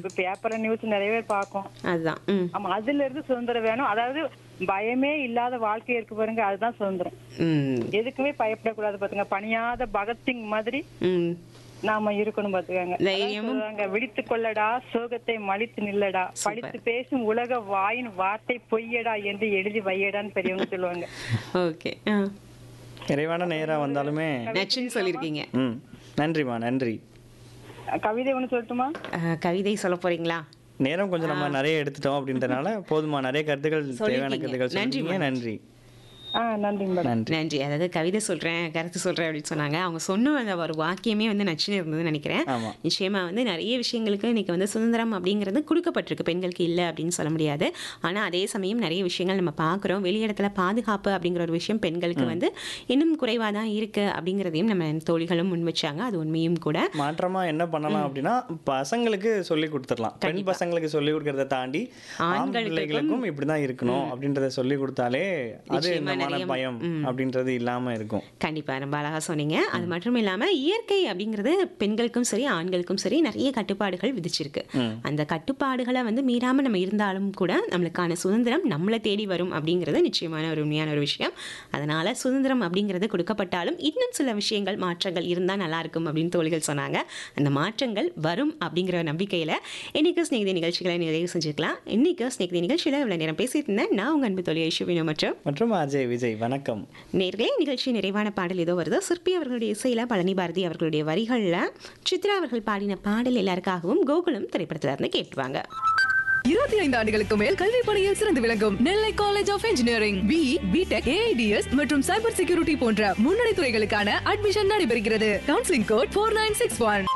நம்ம பேப்பர்ல நியூஸ் நிறைய பேர் பார்க்கோம் அதுதான் ம் ஆமா அதுல இருந்து சுதந்திரம் வேணும் அதாவது பயமே இல்லாத வாழ்க்கை இருக்கு பாருங்க அதுதான் சுதந்திரம் ம் எதுக்குமே பயப்படக்கூடாது பாத்துங்க பணியாத பகத்சிங் மாதிரி ம் நாம இருக்கணும் பாத்துக்கங்க அதான் தைரியமும் சொல்லுவாங்க விழித்து கொள்ளடா சோகத்தை மலித்து நில்லடா படித்து பேசும் உலக வாயின் வார்த்தை பொய்யடா என்று எழுதி வையடான்னு பெரியவங்க சொல்லுவாங்க ஓகே ஆ நிறைவான நேரம் வந்தாலுமே நச்சுன்னு சொல்லியிருக்கீங்க ம் நன்றிம்மா நன்றி கவிதை ஒண்ணு சொல்லட்டுமா ஆ, கவிதை சொல்ல போறீங்களா நேரம் கொஞ்சம் நம்ம நிறைய எடுத்துட்டோம் அப்படின்றனால போதுமா நிறைய கருத்துக்கள் தேவையான கருத்துக்கள் நன்றிம்மா. சொல்லிட்டீங்க நன்றி ஆஹ் நன்றிங்க மேடம் நன்றி நன்றி அதாவது கவிதை சொல்றேன் கருத்து சொல்றேன் அப்படின்னு சொன்னாங்க அவங்க சொன்ன அந்த ஒரு வாக்கியமே வந்து நச்சுன்னு இருந்ததுன்னு நினைக்கிறேன் ஆமா நிச்சயமா வந்து நிறைய விஷயங்களுக்கு இன்னைக்கு வந்து சுதந்திரம் அப்படிங்கிறது கொடுக்கப்பட்டிருக்கு பெண்களுக்கு இல்லை அப்படின்னு சொல்ல முடியாது ஆனா அதே சமயம் நிறைய விஷயங்கள் நம்ம பார்க்குறோம் வெளியிடத்துல பாதுகாப்பு அப்படிங்கிற ஒரு விஷயம் பெண்களுக்கு வந்து இன்னும் குறைவாக தான் இருக்கு அப்படிங்கிறதையும் நம்ம தோழிகளும் முன் வச்சாங்க அது உண்மையும் கூட மாற்றமா என்ன பண்ணலாம் அப்படின்னா பசங்களுக்கு சொல்லி கொடுத்துடலாம் பெண் பசங்களுக்கு சொல்லி கொடுக்கறத தாண்டி ஆண் ஆண்களுக்கும் பிள்ளைகளுக்கும் இப்படிதான் இருக்கணும் அப்படின்றத சொல்லி கொடுத்தாலே அது நிச்சயமா இந்த நிறைய பயம் அப்படின்றது இல்லாம இருக்கும் கண்டிப்பா ரொம்ப அழகா சொன்னீங்க அது மட்டும் இல்லாம இயற்கை அப்படிங்கிறது பெண்களுக்கும் சரி ஆண்களுக்கும் சரி நிறைய கட்டுப்பாடுகள் விதிச்சிருக்கு அந்த கட்டுப்பாடுகளை வந்து மீறாம நம்ம இருந்தாலும் கூட நம்மளுக்கான சுதந்திரம் நம்மளை தேடி வரும் அப்படிங்கிறது நிச்சயமான ஒரு உண்மையான ஒரு விஷயம் அதனால சுதந்திரம் அப்படிங்கிறது கொடுக்கப்பட்டாலும் இன்னும் சில விஷயங்கள் மாற்றங்கள் இருந்தால் நல்லா இருக்கும் அப்படின்னு தோழிகள் சொன்னாங்க அந்த மாற்றங்கள் வரும் அப்படிங்கிற நம்பிக்கையில இன்னைக்கு ஸ்நேகிதி நிகழ்ச்சிகளை நிறைவு செஞ்சுக்கலாம் இன்னைக்கு ஸ்நேகிதி நிகழ்ச்சியில இவ்வளவு நேரம் பேசிட்டு இருந்தேன் நான் உங்க அன்பு தோழி ஐஸ்வர்யா மற்றும் மற்றும் அஜய் விஜய் வணக்கம் நேர்களே நிகழ்ச்சி நிறைவான பாடல் ஏதோ வருது சிற்பி அவர்களுடைய இசையில பழனி பாரதி அவர்களுடைய வரிகள்ல சித்ரா அவர்கள் பாடின பாடல் எல்லாருக்காகவும் கோகுலம் திரைப்படத்துல இருந்து கேட்டுவாங்க இருபத்தி ஐந்து ஆண்டுகளுக்கு மேல் கல்வி பணியில் சிறந்து விளங்கும் Nellai college of engineering B B Tech AIDS மற்றும் சைபர் செக்யூரிட்டி போன்ற முன்னணி துறைகளுக்கான அட்மிஷன் நடைபெறுகிறது counselling code four nine six one